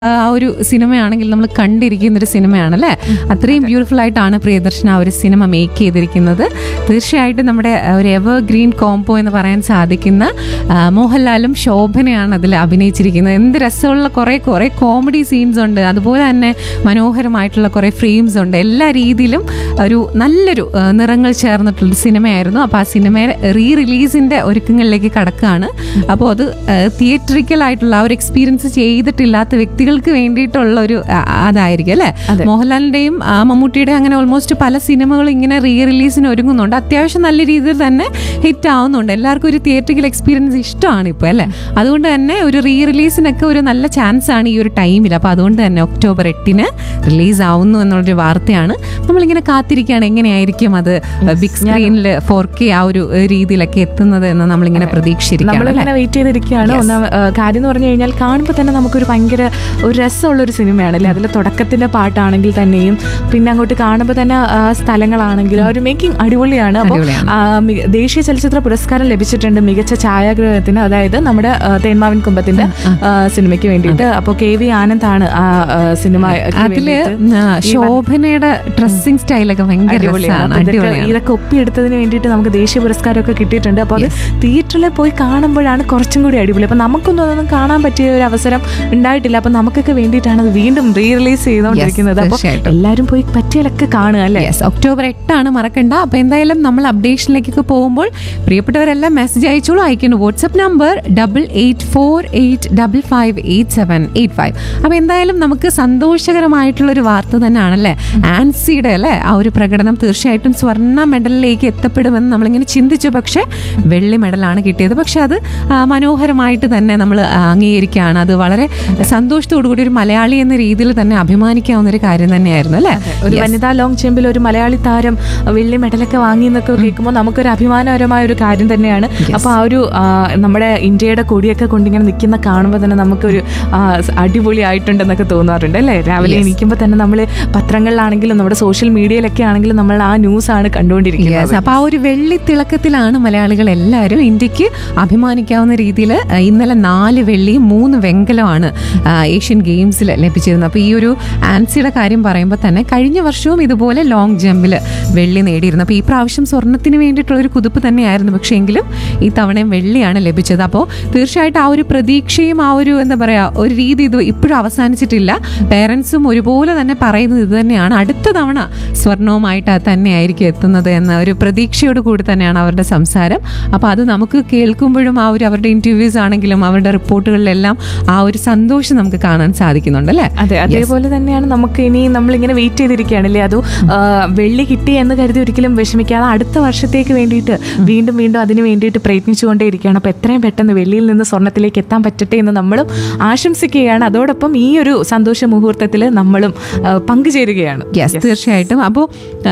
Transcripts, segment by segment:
ആ ഒരു സിനിമയാണെങ്കിൽ നമ്മൾ കണ്ടിരിക്കുന്ന ഒരു സിനിമയാണല്ലേ അത്രയും ബ്യൂട്ടിഫുൾ ആയിട്ടാണ് പ്രിയദർശൻ ആ ഒരു സിനിമ മേക്ക് ചെയ്തിരിക്കുന്നത് തീർച്ചയായിട്ടും നമ്മുടെ ആ, ഒരു എവർ ഗ്രീൻ കോംബോ എന്ന് പറയാൻ സാധിക്കുന്ന ആ, മോഹൻലാലും ശോഭനയാണ് അതിൽ അഭിനയിച്ചിരിക്കുന്നത് എന്ത് രസമുള്ള കുറേ കുറേ കോമഡി സീൻസ് ഉണ്ട് അതുപോലെ തന്നെ മനോഹരമായിട്ടുള്ള കുറേ ഫ്രെയിംസ് ഉണ്ട് എല്ലാ രീതിയിലും ഒരു നല്ലൊരു ആ, നിറങ്ങൾ ചേർന്നിട്ടുള്ള സിനിമയായിരുന്നു അപ്പോൾ ആ സിനിമ റീ റിലീസിന്റെ ഒരുക്കങ്ങളിലേക്ക് കടക്കുകയാണ് അപ്പോൾ അത് തിയേറ്ററിക്കൽ ആയിട്ടുള്ള ആ ഒരു എക്സ്പീരിയൻസ് ചെയ്തിട്ടില്ലാത്ത വ്യക്തികൾക്ക് വേണ്ടിയിട്ടുള്ള ഒരു ആ, അതായിരിക്കും അല്ലേ അതെ. മോഹൻലാലിന്റെയും ആ, മമ്മൂട്ടിയുടെയും അങ്ങനെ ഓൾമോസ്റ്റ് പല സിനിമകളും ഇങ്ങനെ റീ റിലീസിന് ഒരുങ്ങുന്നുണ്ട് അത്യാവശ്യം നല്ല രീതിയിൽ തന്നെ ഹിറ്റ് ആവുന്നുണ്ട് എല്ലാവർക്കും ഒരു തിയേറ്ററിക്കൽ എക്സ്പീരിയൻസ് ഇഷ്ടമാണ് ഇപ്പോൾ അല്ലേ അതുകൊണ്ട് തന്നെ ഒരു റീ റിലീസിനൊക്കെ ഒരു നല്ല ചാൻസ് ആണ് ഈ ഒരു ടൈമിൽ അപ്പോൾ അതുകൊണ്ട് തന്നെ ഒക്ടോബർ എട്ടിന് റിലീസ് ആവുന്നു എന്നുള്ളൊരു വാർത്തയാണ് നമ്മളിങ്ങനെ കാത്തിരിക്കുകയാണ് എങ്ങനെയായിരിക്കും അത് ബിഗ് സ്ക്രീനിൽ ഫോർ കെ ആ ഒരു ഏഹ്, രീതിയിലൊക്കെ എത്തുന്നത് എന്ന് നമ്മളിങ്ങനെ പ്രതീക്ഷിച്ചിരിക്കുകയാണ് അല്ലേ? നമ്മളിങ്ങനെ വെയിറ്റ് ചെയ്തിരിക്കുകയാണ് ഒന്നാം ആ, കാര്യം എന്ന് പറഞ്ഞു കഴിഞ്ഞാൽ കാണുമ്പോൾ തന്നെ നമുക്കൊരു ഭയങ്കര ഒരു രസമുള്ള ഒരു സിനിമയാണ് അല്ലേ അതിലെ തുടക്കത്തിന്റെ പാട്ടാണെങ്കിൽ തന്നെയും പിന്നെ അങ്ങോട്ട് കാണുമ്പോൾ തന്നെ ആ, സ്ഥലങ്ങളാണെങ്കിലും ആ ഒരു മേക്കിംഗ് അടിപൊളിയാണ് അപ്പോൾ അടിപൊളിയാണ്. ആ, മി- ദേശീയ ചലച്ചിത്ര പുരസ്കാരം ലഭിച്ചിട്ടുണ്ട് മികച്ച ഛായാഗ്രഹത്തിന് അതായത് നമ്മുടെ ആ, തേന്മാവിൻ കുമ്പത്തിന്റെ ആ, സിനിമയ്ക്ക് വേണ്ടിയിട്ട് അപ്പോൾ കെ വി ആനന്ദാണ് ആ ആ, സിനിമ അതില് ആ, ശോഭനയുടെ ഡ്രസ്സിംഗ് സ്റ്റൈലൊക്കെ ഭയങ്കര അടിപൊളിയാണ് രസമാണ് അപ്പൊ ഇതൊക്കെ അടിപൊളിയാണ് ഇതൊക്കെ ഒപ്പിയെടുത്തതിന് വേണ്ടിയിട്ട് നമുക്ക് ദേശീയ പുരസ്കാരമൊക്കെ കിട്ടിയിട്ടുണ്ട് അപ്പോൾ അത് തിയേറ്ററിൽ പോയി കാണുമ്പോഴാണ് കുറച്ചും കൂടി അടിപൊളി അപ്പൊ നമുക്കൊന്നും അതൊന്നും കാണാൻ പറ്റിയ ഒരു അവസരം ഉണ്ടായിട്ടില്ല അപ്പൊ നമുക്കൊക്കെ വേണ്ടിയിട്ടാണ് അത് വീണ്ടും റീ റിലീസ് ചെയ്തുകൊണ്ടിരിക്കുന്നത് അപ്പോൾ തീർച്ചയായിട്ടും. എല്ലാവരും പോയി പറ്റിയാലൊക്കെ കാണുക അല്ലേ യെസ് ഒക്ടോബർ എട്ടാണ് മറക്കണ്ട അപ്പൊ എന്തായാലും നമ്മൾ അപ്ഡേഷനിലേക്കൊക്കെ പോകുമ്പോൾ പ്രിയപ്പെട്ടവരെല്ലാം മെസ്സേജ് അയച്ചോളൂ അയക്കുന്നു WhatsApp number double eight four eight double five eight seven eight five അപ്പൊ എന്തായാലും നമുക്ക് സന്തോഷകരമായിട്ടുള്ള ഒരു വാർത്ത തന്നെയാണല്ലേ ആൻസിയുടെ അല്ലേ ആ ഒരു പ്രകടനം തീർച്ചയായിട്ടും സ്വർണ്ണ മെഡലിലേക്ക് എത്തപ്പെടുമെന്ന് നമ്മളിങ്ങനെ ചിന്തിച്ചു പക്ഷേ വെള്ളി മെഡലാണ് കിട്ടിയത് പക്ഷെ അത് ആ, മനോഹരമായിട്ട് തന്നെ നമ്മൾ അംഗീകരിക്കുകയാണ് അത് വളരെ സന്തോഷത്തോടു കൂടി ഒരു മലയാളി എന്ന രീതിയിൽ തന്നെ അഭിമാനിക്കാവുന്ന ഒരു കാര്യം തന്നെയായിരുന്നു അല്ലേ ഒരു വനിതാ ലോങ് ജമ്പിൽ ഒരു മലയാളി താരം വെള്ളി മെഡലൊക്കെ വാങ്ങി എന്നൊക്കെ കേൾക്കുമ്പോൾ നമുക്കൊരു അഭിമാനകരമായ ഒരു കാര്യം തന്നെയാണ് അപ്പൊ ആ ഒരു ആ, നമ്മുടെ ഇന്ത്യയുടെ കൊടിയൊക്കെ കൊണ്ടിങ്ങനെ നിൽക്കുന്ന കാണുമ്പോൾ തന്നെ നമുക്കൊരു ആ, സ് അടിപൊളിയായിട്ടുണ്ടെന്നൊക്കെ തോന്നാറുണ്ട് അല്ലേ രാവിലെ എണീക്കുമ്പോൾ തന്നെ നമ്മൾ പത്രങ്ങളിലാണെങ്കിലും നമ്മുടെ സോഷ്യൽ മീഡിയയിലൊക്കെ ആണെങ്കിലും നമ്മൾ ആ ന്യൂസ് ആണ് കണ്ടുകൊണ്ടിരിക്കുന്നത് Yes, അപ്പൊ ആ ഒരു വെള്ളി തിളക്കത്തിലാണ് മലയാളികൾ എല്ലാവരും ഇന്ത്യക്ക് അഭിമാനിക്കാവുന്ന രീതിയിൽ ഇന്നലെ നാല് വെള്ളിയും മൂന്ന് വെങ്കലമാണ് ആ, ഏഷ്യൻ ഗെയിംസിൽ ലഭിച്ചിരുന്നത് അപ്പോൾ ഈ ഒരു ആൻസിയുടെ കാര്യം പറയുമ്പോൾ തന്നെ കഴിഞ്ഞ വർഷവും ഇതുപോലെ ലോങ് ജമ്പിൽ വെള്ളി നേടിയിരുന്നു അപ്പോൾ ഈ പ്രാവശ്യം സ്വർണത്തിന് വേണ്ടിയിട്ടുള്ള ഒരു കുതിപ്പ് തന്നെയായിരുന്നു പക്ഷേ എങ്കിലും ഈ തവണയും വെള്ളിയാണ് ലഭിച്ചത് അപ്പോൾ തീർച്ചയായിട്ടും ആ ഒരു പ്രതീക്ഷയും ആ ഒരു എന്താ പറയുക ഒരു രീതി ഇത് ഇപ്പോഴും അവസാനിച്ചിട്ടില്ല പേരൻസും ഒരുപോലെ തന്നെ പറയുന്നത് ഇത് തന്നെയാണ് അടുത്ത തവണ സ്വർണവുമായിട്ട് അത് തന്നെയായിരിക്കും എത്തുന്നത് എന്ന ഒരു പ്രതീക്ഷയോട് കൂടി തന്നെയാണ് അവരുടെ സംസാരം അപ്പോൾ അത് നമുക്ക് കേൾക്കുമ്പോഴും ആ ഒരു അവരുടെ ഇൻ്റർവ്യൂസ് ആണെങ്കിലും അവരുടെ റിപ്പോർട്ടുകളിലെല്ലാം ആ ഒരു സന്തോഷം നമുക്ക് കാണാൻ സാധിക്കുന്നുണ്ട് അല്ലേ അതെ അതേപോലെ തന്നെയാണ് നമുക്ക് ഇനി നമ്മളിങ്ങനെ വെയിറ്റ് ചെയ്തിരിക്കുകയാണല്ലേ അതോ ആ, വെള്ളി കിട്ടി എന്ന് കരുതി ഒരിക്കലും വിഷമിക്കാതെ അടുത്ത വർഷത്തേക്ക് വേണ്ടിയിട്ട് വീണ്ടും വീണ്ടും അതിന് വേണ്ടിയിട്ട് പ്രയത്നിച്ചുകൊണ്ടേയിരിക്കുകയാണ് അപ്പോൾ എത്രയും പെട്ടെന്ന് വെള്ളിയിൽ നിന്ന് സ്വർണ്ണത്തിലേക്ക് എത്താൻ പറ്റട്ടെ എന്ന് നമ്മളും ആശംസിക്കുകയാണ് അതോടൊപ്പം ഈ ഒരു സന്തോഷ മുഹൂർത്തത്തിൽ നമ്മളും ആ, പങ്കുചേരുകയാണ് യെസ് തീർച്ചയായിട്ടും അപ്പോൾ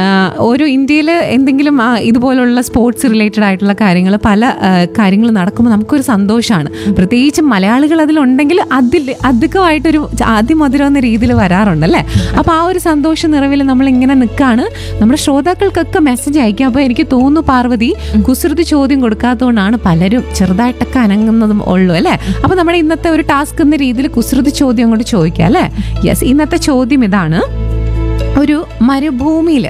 ഓരോ ഇന്ത്യയിൽ എന്തെങ്കിലും ആ, ഇതുപോലുള്ള സ്പോർട്സ് റിലേറ്റഡ് ആയിട്ടുള്ള കാര്യങ്ങൾ പല കാര്യങ്ങൾ നടക്കുമ്പോൾ നമുക്കൊരു സന്തോഷമാണ് പ്രത്യേകിച്ച് മലയാളികൾ അതിലുണ്ടെങ്കിൽ അതിൽ അധികമായിട്ടൊരു അതിമധുരം എന്ന രീതിയിൽ വരാറുണ്ട് അല്ലേ അപ്പോൾ ആ ഒരു സന്തോഷ നിറവിൽ നമ്മൾ ഇങ്ങനെ നിൽക്കുകയാണ് നമ്മുടെ ശ്രോതാക്കൾക്കൊക്കെ മെസ്സേജ് അയക്കാം അപ്പോൾ എനിക്ക് തോന്നുന്നു പാർവതി കുസൃതി ചോദ്യം കൊടുക്കാത്തതുകൊണ്ടാണ് പലരും ചെറുതായിട്ടൊക്കെ അനങ്ങുന്നതും ഉള്ളൂ അല്ലേ അപ്പോൾ നമ്മുടെ ഇന്നത്തെ ഒരു ടാസ്ക് എന്ന രീതിയിൽ കുസൃതി ചോദ്യം അങ്ങോട്ട് ചോദിക്കാം അല്ലേ യെസ് ഇന്നത്തെ ചോദ്യം ഇതാണ് ഒരു മരുഭൂമിയിൽ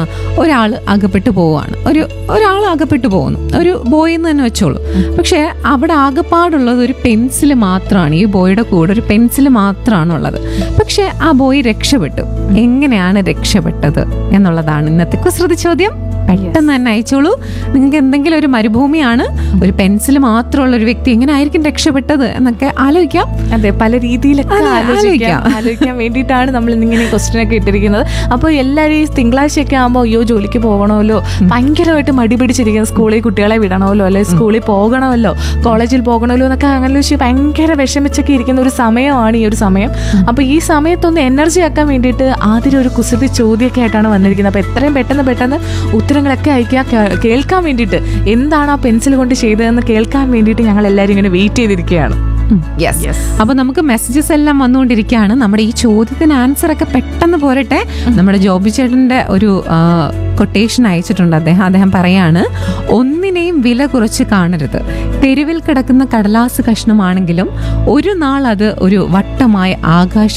ഒരാൾ അകപ്പെട്ടു പോവുകയാണ് ഒരു ഒരാൾ അകപ്പെട്ടു പോകുന്നു ഒരു ബോയ് എന്ന് തന്നെ വെച്ചോളൂ പക്ഷേ അവിടെ ആകപ്പാടുള്ളത് ഒരു പെൻസിൽ മാത്രമാണ് ഈ ബോയുടെ കൂടെ ഒരു പെൻസിൽ മാത്രമാണ് ഉള്ളത് പക്ഷേ ആ ബോയ് രക്ഷപ്പെട്ടു എങ്ങനെയാണ് രക്ഷപ്പെട്ടത് എന്നുള്ളതാണ് ഇന്നത്തെ കുസൃതി ചോദ്യം പെട്ടെന്ന് തന്നെ അയച്ചോളൂ നിങ്ങൾക്ക് എന്തെങ്കിലും ഒരു മരുഭൂമിയാണ് ഒരു പെൻസിൽ മാത്രമുള്ള ഒരു വ്യക്തി എങ്ങനെ ആയിരിക്കും രക്ഷപ്പെട്ടത് എന്നൊക്കെ ആലോചിക്കാം അതെ പല രീതിയിലൊക്കെ അതെ, ആലോചിക്കാം ആലോചിക്കാം. ആലോചിക്കാൻ വേണ്ടിയിട്ടാണ് നമ്മൾ ഇങ്ങനെ ക്വസ്റ്റ്യൻ ഒക്കെ ഇട്ടിരിക്കുന്നത് അപ്പോൾ എല്ലാവരും ഈ തിങ്കളാഴ്ചയൊക്കെ ആകുമ്പോൾ അയ്യോ ജോലിക്ക് പോകണമല്ലോ ഭയങ്കരമായിട്ട് മടി പിടിച്ചിരിക്കുന്ന സ്കൂളിൽ കുട്ടികളെ വിടണമല്ലോ അല്ലെ സ്കൂളിൽ പോകണമല്ലോ കോളേജിൽ പോകണമല്ലോ എന്നൊക്കെ ആലോചിച്ച് ഭയങ്കര വിഷമിച്ചൊക്കെ ഇരിക്കുന്ന ഒരു സമയമാണ് ഈ ഒരു സമയം അപ്പോൾ ഈ സമയത്തൊന്ന് എനർജി ആക്കാൻ വേണ്ടിയിട്ട് ആദ്യം ഒരു കുസൃതി ചോദ്യമൊക്കെ ആയിട്ടാണ് വന്നിരിക്കുന്നത് അപ്പോൾ എത്രയും പെട്ടെന്ന് പെട്ടെന്ന് ഉത്തരങ്ങളൊക്കെ അയക്കുക കേ- കേൾക്കാൻ വേണ്ടിയിട്ട് എന്താണ് ആ പെൻസിൽ കൊണ്ട് ചെയ്തതെന്ന് കേൾക്കാൻ വേണ്ടിയിട്ട് ഞങ്ങൾ എല്ലാവരും ഇങ്ങനെ വെയിറ്റ് ചെയ്തിരിക്കുകയാണ് യെസ് Yes. അപ്പൊ നമുക്ക് മെസ്സേജസ് എല്ലാം വന്നുകൊണ്ടിരിക്കുകയാണ് നമ്മുടെ ഈ ചോദ്യത്തിന് ആൻസർ ഒക്കെ പെട്ടെന്ന് പോരട്ടെ നമ്മുടെ ജോബി ചേട്ടന്റെ ഒരു കൊട്ടേഷൻ അയച്ചിട്ടുണ്ട് അദ്ദേഹം അദ്ദേഹം പറയാണ് ഒന്നിനെയും വില കുറച്ച് കാണരുത് തെരുവിൽ കിടക്കുന്ന കടലാസ് കഷ്ണമാണെങ്കിലും ഒരു നാൾ അത് ഒരു വട്ടമായ ആകാശ